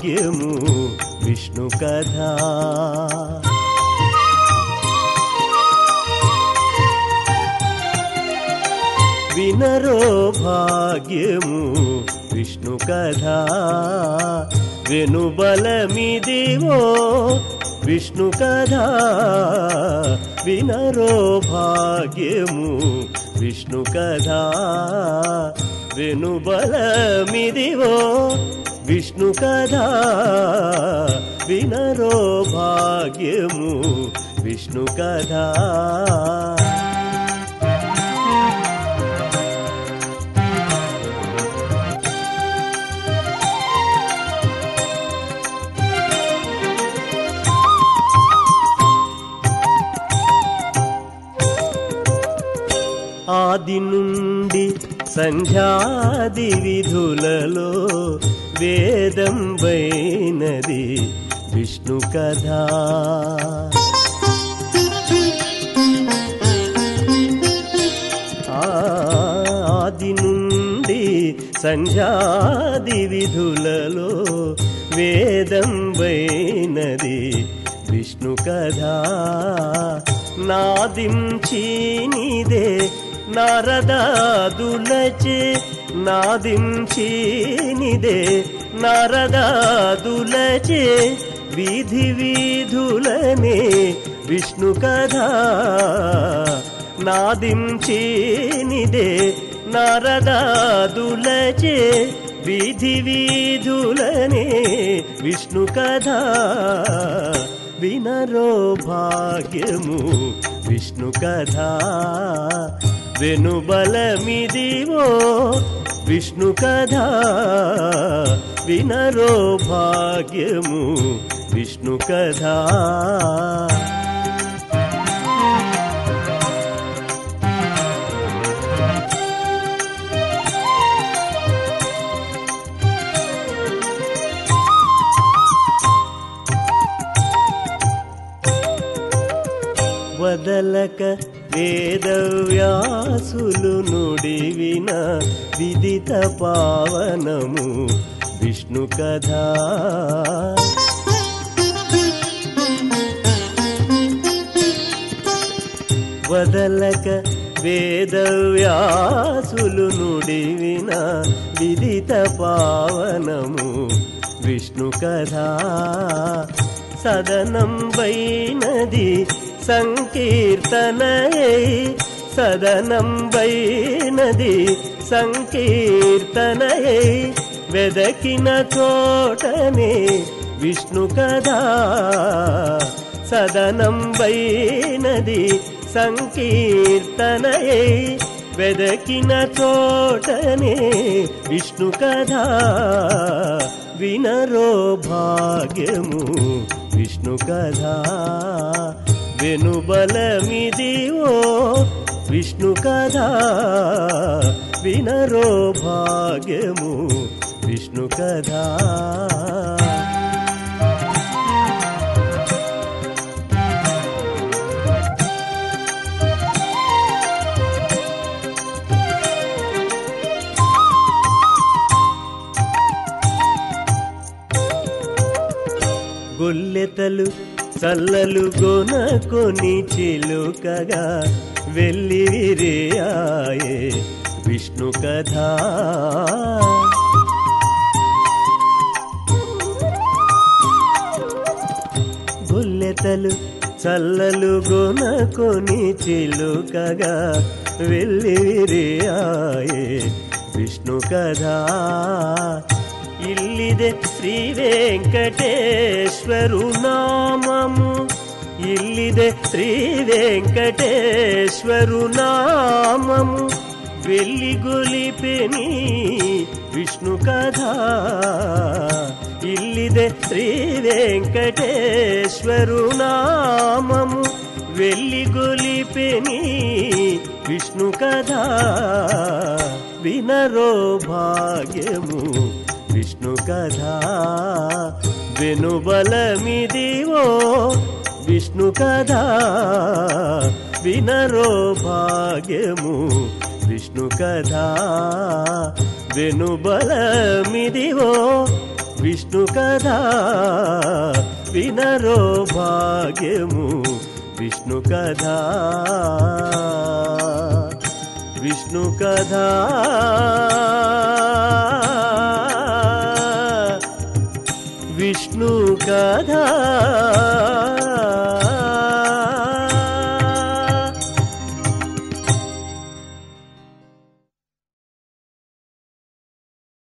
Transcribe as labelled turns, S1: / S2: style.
S1: భాగ్యము విష్ణు కథ వినరో భాగ్యము విష్ణు కథ వెనుబలమిదివో విష్ణు కథ వినరో భాగ్యము విష్ణు కథ వెనుబలమిదివో విష్ణు కథ వినరో భాగ్యము విష్ణు కథ ఆది నుండి సంధ్యాది విధులలో వేదం వైనది విష్ణు కథ ఆది నుండి సంధ్యాది విధులలో వేదం వైనది విష్ణు కథ నాదించీనిదే నారదాదులచే నాదించీనిదే నారదాదులచే వీధి వీధులనే విష్ణు కథ నాదించీనిదే నారదాదులచే వీధి వీధులనే విష్ణు కథ వినరో భాగ్యము విష్ణు కథ వెనుబలమిదివో విష్ణు కథ వినరో భాగ్యము విష్ణు కథ వదలక వేదవ్యాసులు నుడివిన విదిత పావనము విష్ణు కథ వదలక వేదవ్యాసులు నుడివిన విదిత పావనము విష్ణు కథ సదనం వైనది సంకీర్తనయై సదనం వైనది సంకీర్తనయై వెదకిన చోటనే విష్ణు కథ సదనం వైనది సంకీర్తనయై వెదకిన చోటనే విష్ణు కథ వినరో భాగ్యము విష్ణు కథ వెనుబలమిదివో విష్ణు కథ వినరో భాగ్యము విష్ణు కథ గొల్లెతలు చల్లలు గొనకొని చిలుకగా వెళ్ళి విరియాయే విష్ణు కథ గొల్లెతలు చల్లలు గొనకొని చిలుకగా వెళ్ళి విరియాయే విష్ణు కథ ఇల్లిದೆ శ్రీ వెంకటేశ్వరు నామము ఇల్లిದೆ శ్రీ వెంకటేశ్వరు నామము వెళ్ళి గొలిపెని విష్ణు కథ ఇల్లిದೆ శ్రీ వెంకటేశ్వరు నామము వెళ్ళి గొలిపెని విష్ణు కథ వినరో భాగ్యము విష్ణు కథ వెనుబలమిదివో విష్ణు కథ వినరో భాగ్యము విష్ణు కథ వెనుబలమిదివో విష్ణు కథా వినరో భాగ్యము విష్ణు కథా విష్ణు కథా